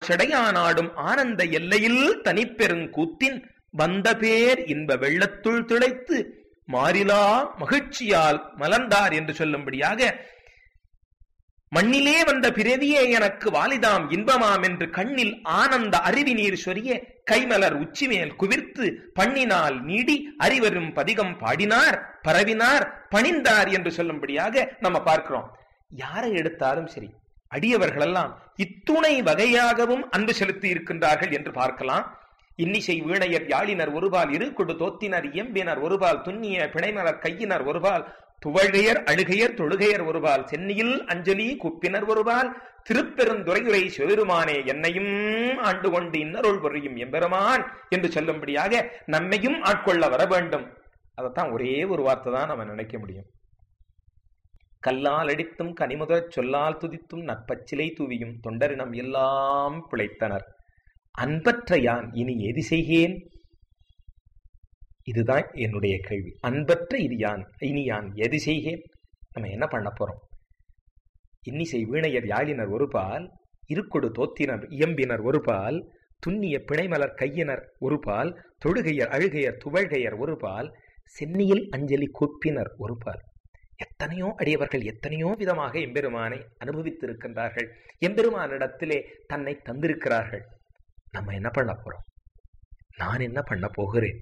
சடையானாடும் ஆனந்த எல்லையில் தனிப்பெருங்கூத்தின் வந்த பேர் இன்ப வெள்ளத்துள் திளைத்து மாறிலா மகிழ்ச்சியால் மலர்ந்தார் என்று சொல்லும்படியாக மண்ணிலே வந்த பிறவியே எனக்கு வாலிதாம் இன்பமாம் என்று கண்ணில் ஆனந்த அருவி நீர் சொரிய கைமலர் உச்சிமேல் குவிர்த்து பண்ணினால் நீடி அறிவரும் பதிகம் பாடினார் பரவினார் பணிந்தார் என்று சொல்லும்படியாக நம்ம பார்க்கிறோம் யாரை எடுத்தாலும் சரி அடியவர்களெல்லாம் இத்துணை வகையாகவும் அன்பு செலுத்தி இருக்கின்றார்கள் என்று பார்க்கலாம் இன்னிசை வீணையர் யாழினர் ஒருபால் இரு கொடு தோத்தினர் இயம்பினர் ஒருபால் துண்ணிய பிணைமலர் கையினர் ஒருபால் துவழ்கையர் அழுகையர் தொழுகையர் ஒருபால் சென்னியில் அஞ்சலி குப்பினர் ஒருபால் திருப்பெருந்துறையுரை சிவபெருமானே என்னையும் ஆண்டு கொண்டு இன்னருள் புரியும் எம்பெருமான் என்று சொல்லும்படியாக நம்மையும் ஆட்கொள்ள வர வேண்டும் அதைத்தான் ஒரே ஒரு வார்த்தை தான் நம்ம நினைக்க முடியும் கல்லால் அடித்தும் கனிமுதற் சொல்லால் துதித்தும் நற்பச்சிலை தூவியும் தொண்டரினம் எல்லாம் பிழைத்தனர் அன்பற்ற யான் இனி எது செய்கேன் இதுதான் என்னுடைய கேள்வி அன்பற்ற இது யான் இனி யான் எது செய்கேன் நம்ம என்ன பண்ண போறோம் இன்னிசை வீணையர் யாழினர் ஒரு பால் இருக்கொடு தோத்தினர் இயம்பினர் ஒரு பால் துண்ணிய பிணைமலர் கையினர் ஒரு பால் தொழுகையர் அழுகையர் துவழ்கையர் ஒரு பால் சென்னியில் அஞ்சலி கூப்பினர் ஒரு பால் எத்தனையோ அடியவர்கள் எத்தனையோ விதமாக எம்பெருமானை அனுபவித்திருக்கின்றார்கள் எம்பெருமானிடத்திலே தன்னை தந்திருக்கிறார்கள் நம்ம என்ன பண்ண போறோம் நான் என்ன பண்ண போகிறேன்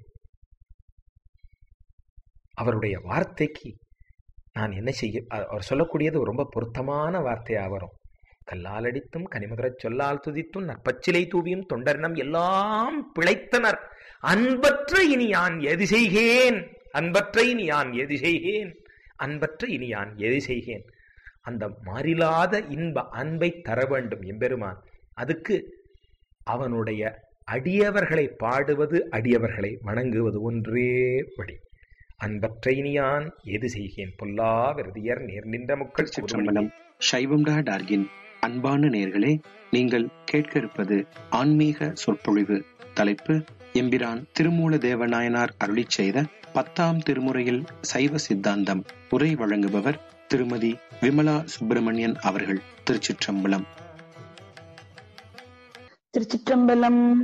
அவருடைய வார்த்தைக்கு நான் என்ன செய்ய அவர் சொல்லக்கூடியது ரொம்ப பொருத்தமான வார்த்தையா வரும் கல்லால் அடித்தும் கனிமதுரச் சொல்லால் துதித்தும் நற்பச்சிலை தூவியும் தொண்டரினம் எல்லாம் பிழைத்தனர் அன்பற்ற இனி யான் எது செய்கேன் அன்பற்ற இனி யான் எது செய்கேன் அன்பற்ற இனி யான் எது செய்கேன் அந்த மாறிலாத இன்ப அன்பை தர வேண்டும் எம்பெருமான் அதுக்கு அவனுடைய அடியவர்களை பாடுவது அடியவர்களை வணங்குவது ஒன்றே வழி அன்பற்ற இனியான் எது செய்கேன் பொல்லா விரதியர் நேர் நின்ற முக்கள் சிற்றம்பலம் சைவம்டா டார்கின் அன்பான நேர்களே நீங்கள் கேட்க இருப்பது ஆன்மீக சொற்பொழிவு தலைப்பு எம்பிரான் திருமூல தேவநாயனார் அருளி செய்த பத்தாம் திருமுறையில் சைவ சித்தாந்தம் உரை வழங்குபவர் திருமதி விமலா சுப்பிரமணியன் அவர்கள் திருச்சிற்றம்பலம் திருச்சிற்றம்பலம்